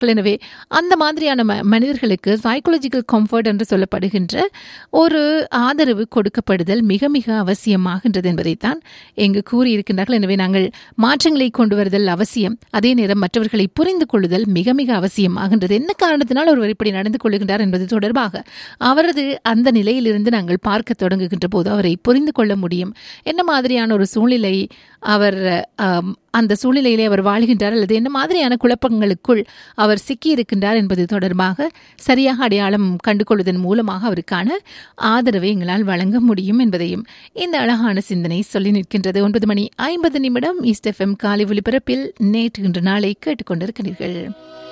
எனவே அந்த மாதிரியான ம மனிதர்களுக்கு சைக்கோலஜிக்கல் கம்ஃபர்ட் என்று சொல்லப்படுகின்ற ஒரு ஆதரவு கொடுக்கப்படுதல் மிக மிக அவசியமாகின்றது என்பதைத்தான் இங்கு கூறியிருக்கின்றார்கள் எனவே நாங்கள் மாற்றங்களை கொண்டு வருதல் அவசியம் அதே நேரம் மற்றவர்களை புரிந்து கொள்ளுதல் மிக மிக அவசியமாகின்றது என்ன காரணத்தினால் ஒருவர் இப்படி நடந்து கொள்ளுகின்றார் என்பது தொடர்பாக அவரது அந்த நிலையிலிருந்து நாங்கள் பார்க்க தொடங்குகின்ற போது அவரை புரிந்து கொள்ள முடியும் என்ன மாதிரியான ஒரு சூழ்நிலை அவர் ஆம், அந்த சூழ்நிலையிலே அவர் வாழ்கின்றார் அல்லது என்ன மாதிரியான குழப்பங்களுக்குள் அவர் சிக்கியிருக்கின்றார் என்பது தொடர்பாக சரியாக அடையாளம் கண்டுகொள்வதன் மூலமாக அவருக்கான ஆதரவை எங்களால் வழங்க முடியும் என்பதையும் இந்த அழகான சிந்தனை சொல்லி நிற்கின்றது ஒன்பது மணி ஐம்பது நிமிடம் ஈஸ்ட் எஃப்எம் காலை ஒலிபரப்பில் நேற்று இன்று நாளை கேட்டுக்கொண்டிருக்கிறீர்கள்